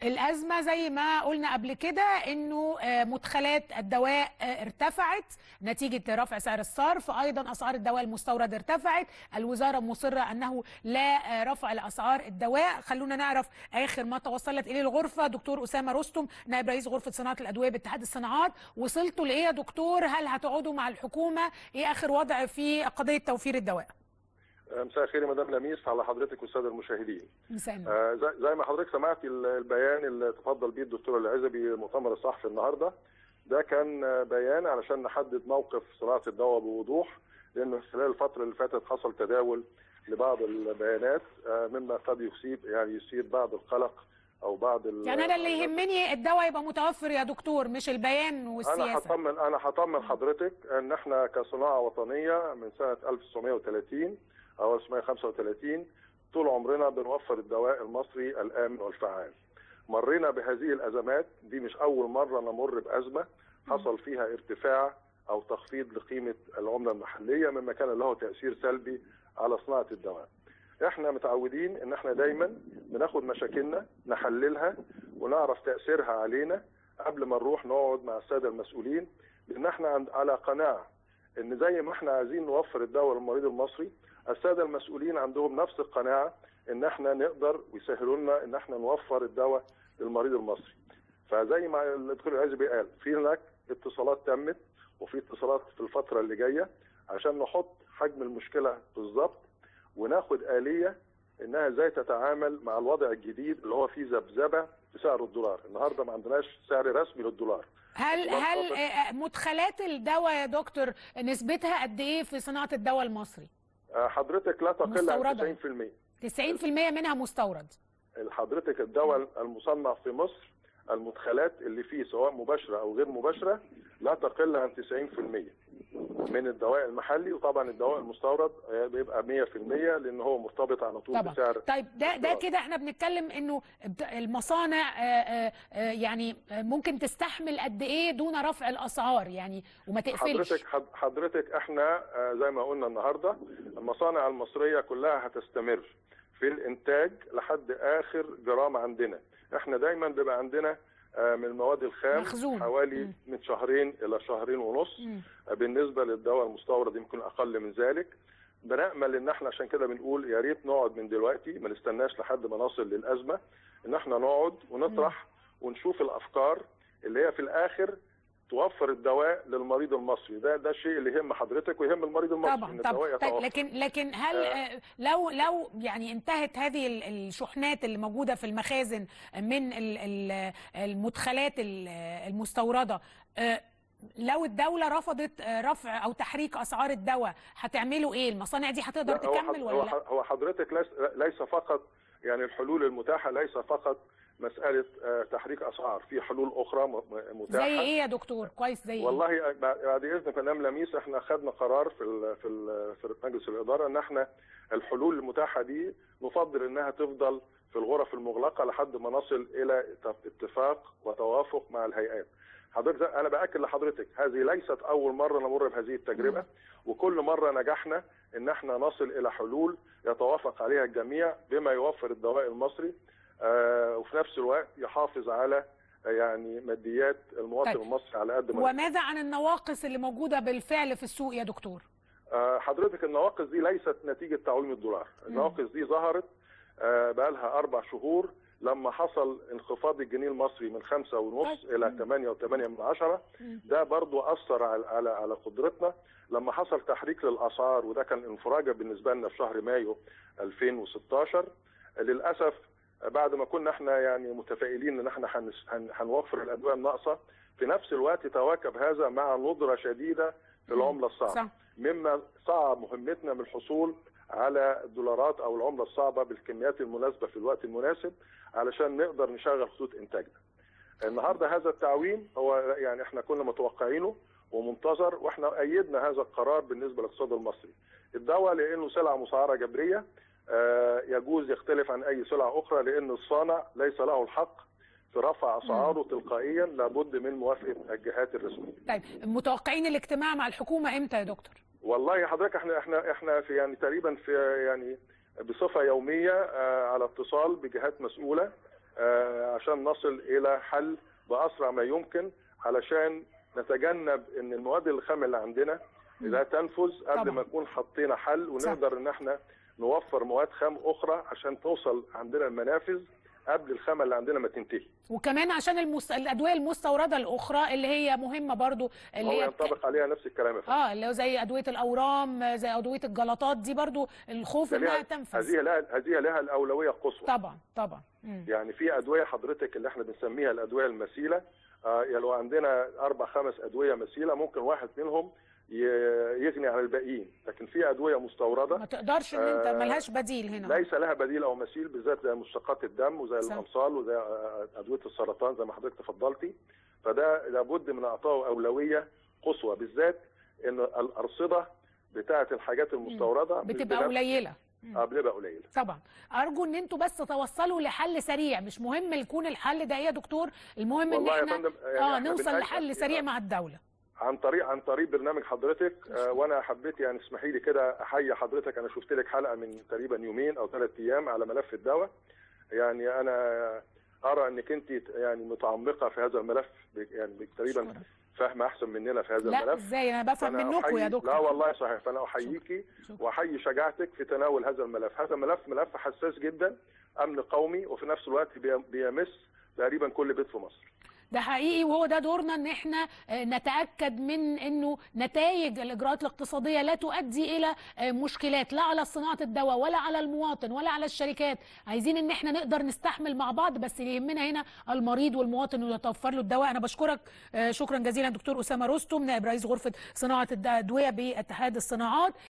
الازمه زي ما قلنا قبل كده انه آه، مدخلات الدواء آه، ارتفعت نتيجه رفع سعر الصرف ايضا اسعار الدواء المستورد ارتفعت الوزاره مصره انه لا آه، رفع لاسعار الدواء خلونا نعرف اخر ما توصلت اليه الغرفه دكتور اسامه رستم نائب رئيس غرفه صناعه الادويه باتحاد الصناعات وصلتوا لايه يا دكتور هل هتقعدوا مع الحكومه ايه اخر وضع في قضيه توفير الدواء مساء الخير يا مدام لميس على حضرتك والساده المشاهدين. مساء النور. آه، زي- زي ما حضرتك سمعتي ال- البيان اللي تفضل بيه الدكتور العزبي المؤتمر الصحفي النهارده ده كان آه، بيان علشان نحدد موقف صناعه الدواء بوضوح لانه خلال الفتره اللي فاتت حصل تداول لبعض البيانات آه، مما قد يصيب يعني يثير بعض القلق او بعض ال- يعني انا اللي يهمني الدواء يبقى متوفر يا دكتور مش البيان انا والسياسه هطمن انا هطمن حضرتك ان احنا كصناعه وطنيه من سنه 1930 او 1935 طول عمرنا بنوفر الدواء المصري الامن والفعال. مرينا بهذه الازمات دي مش اول مره نمر بازمه حصل فيها ارتفاع او تخفيض لقيمه العمله المحليه مما كان له تاثير سلبي على صناعه الدواء. احنا متعودين ان احنا دايما بناخد مشاكلنا نحللها ونعرف تاثيرها علينا قبل ما نروح نقعد مع الساده المسؤولين لان احنا عند- على قناعه ان زي ما احنا عايزين نوفر الدواء للمريض المصري الساده المسؤولين عندهم نفس القناعه ان احنا نقدر ويسهلوا لنا ان احنا نوفر الدواء للمريض المصري. فزي ما الدكتور العزبي قال في هناك اتصالات تمت وفي اتصالات في الفتره اللي جايه عشان نحط حجم المشكله بالظبط وناخد اليه انها ازاي تتعامل مع الوضع الجديد اللي هو فيه ذبذبه في سعر الدولار، النهارده ما عندناش سعر رسمي للدولار. هل الله هل يحفظك. آه، مدخلات الدواء يا دكتور نسبتها قد ايه في صناعه الدواء المصري آه، حضرتك لا تقل عن مستوردة. 90%. 90% منها مستورد حضرتك الدواء المصنع في مصر المدخلات اللي فيه سواء مباشره او غير مباشره لا تقل عن 90% من الدواء المحلي وطبعا الدواء المستورد آه، بيبقى 100% لان هو مرتبط على طول طبعا بسعر طيب ده ده الدولار. كده احنا بنتكلم انه بت- المصانع آه، آه، آه، يعني آه، ممكن تستحمل قد ايه دون رفع الاسعار يعني وما تقفلش حضرتك حض- حضرتك احنا آه، زي ما قلنا النهارده المصانع المصريه كلها هتستمر في الانتاج لحد اخر جرام عندنا احنا دايما بيبقى عندنا آه، من المواد الخام مخزون. حوالي مم. من شهرين الى شهرين ونص مم. آه، بالنسبه للدواء المستورد يمكن اقل من ذلك بنامل ان احنا عشان كده بنقول يا ريت نقعد من دلوقتي ما نستناش لحد ما نصل للازمه ان احنا نقعد ونطرح ونشوف الافكار اللي هي في الاخر توفر الدواء للمريض المصري ده ده الشيء اللي يهم حضرتك ويهم المريض المصري طبعا ان طبعا الدواء طيب يتوفر لكن لكن هل آه. آه، لو لو يعني انتهت هذه ال- الشحنات اللي موجوده في المخازن من ال- ال- المدخلات ال- المستورده آه، لو الدوله رفضت آه، رفع او تحريك اسعار الدواء هتعملوا ايه المصانع دي هتقدر لا، هو حض- تكمل هو ولا لا ح- هو حضرتك ليس ليس فقط يعني الحلول المتاحه ليس فقط مساله آه، تحريك اسعار في حلول اخرى م- م- متاحه زي ايه يا دكتور كويس زي ايه والله بعد اذنك مدام لميس احنا خدنا قرار في ال في ال في مجلس الاداره ان احنا الحلول المتاحه دي نفضل انها تفضل في الغرف المغلقه لحد ما نصل الى اتفاق وتوافق مع الهيئات. حضرتك انا باكد لحضرتك هذه ليست اول مره نمر بهذه التجربه وكل مره نجحنا ان احنا نصل الى حلول يتوافق عليها الجميع بما يوفر الدواء المصري آه وفي نفس الوقت يحافظ على آه، يعني ماديات المواطن طيب. المصري على قد ما وماذا عن النواقص اللي موجوده بالفعل في السوق يا دكتور آه، حضرتك النواقص دي ليست نتيجة تعويم الدولار النواقص دي ظهرت آه، بقالها أربع شهور لما حصل انخفاض الجنيه المصري من خمسة ونص طيب. إلى ثمانية وثمانية من عشرة مم. ده برضو أثر على على على قدرتنا لما حصل تحريك للأسعار وده كان انفراجة بالنسبة لنا في شهر مايو 2016 للأسف آه، بعد ما كنا احنا يعني متفائلين ان احنا هنس- هن- هنوفر الادويه الناقصه في نفس الوقت تواكب هذا مع ندره شديده في العمله الصعبه صح مما صعب مهمتنا من الحصول على الدولارات او العمله الصعبه بالكميات المناسبه في الوقت المناسب علشان نقدر نشغل خطوط انتاجنا. النهارده هذا التعويم هو يعني احنا كنا متوقعينه ومنتظر واحنا ايدنا هذا القرار بالنسبه للاقتصاد المصري. الدواء لانه سلعه مسعره جبريه آه، يجوز يختلف عن اي سلعه اخرى لان الصانع ليس له الحق في رفع اسعاره تلقائيا لابد من موافقه الجهات الرسميه. طيب متوقعين الاجتماع مع الحكومه امتى يا دكتور والله حضرتك احنا احنا احنا في يعني تقريبا في يعني بصفه يوميه آه، على اتصال بجهات مسؤوله آه، عشان نصل الى حل باسرع ما يمكن علشان نتجنب ان المواد الخام اللي عندنا لا تنفذ قبل طبعاً. ما نكون حطينا حل ونقدر ان احنا نوفر مواد خام اخرى عشان توصل عندنا المنافذ قبل الخامه اللي عندنا ما تنتهي وكمان عشان المس... الادويه المستورده الاخرى اللي هي مهمه برضو اللي هو هي ينطبق عليها نفس الكلام يا فندم اه اللي هو زي ادويه الاورام زي ادويه الجلطات دي برضو الخوف ده انها لها- تنفذ هذه لها هذه لها الاولويه القصوى طبعا طبعا مم. يعني في ادويه حضرتك اللي احنا بنسميها الادويه المثيله آه يعني لو عندنا اربع خمس ادويه مثيله ممكن واحد منهم ي- يغني عن الباقيين لكن في ادويه مستورده ما تقدرش ان انت آه، ملهاش بديل هنا ليس لها بديل او مثيل بالذات زي مشتقات الدم وزي صح. الامصال وزي آه، ادويه السرطان زي ما حضرتك تفضلتي فده لابد من اعطائه اولويه قصوى بالذات ان الارصده بتاعه الحاجات المستورده بتبقى بنفس- قليله اه بتبقى قليله طبعا ارجو ان انتوا بس توصلوا لحل سريع مش مهم يكون الحل ده ايه يا دكتور المهم ان والله يا احنا فندم يعني اه إحنا نوصل بنأكد- لحل سريع مع الدوله عن طريق عن طريق برنامج حضرتك آه وانا حبيت يعني اسمحي لي كده احيي حضرتك انا شفت لك حلقه من تقريبا يومين او ثلاث ايام على ملف الدواء يعني انا ارى انك انت يعني متعمقه في هذا الملف ب- يعني تقريبا شكراً. فاهمه احسن مننا في هذا لا الملف ازاي انا بفهم فأنا منكم يا أحيي- دكتور لا والله صحيح فانا احييكي شكراً. واحيي شجاعتك في تناول هذا الملف هذا الملف ملف حساس جدا امن قومي وفي نفس الوقت بي- بيمس تقريبا كل بيت في مصر ده حقيقي وهو ده دورنا ان احنا آه، نتاكد من انه نتائج الاجراءات الاقتصاديه لا تؤدي الى آه، مشكلات لا على صناعه الدواء ولا على المواطن ولا على الشركات عايزين ان احنا نقدر نستحمل مع بعض بس اللي يهمنا هنا المريض والمواطن ويتوفر له الدواء انا بشكرك آه، شكرا جزيلا دكتور اسامه رستم نائب رئيس غرفه صناعه الادويه باتحاد الصناعات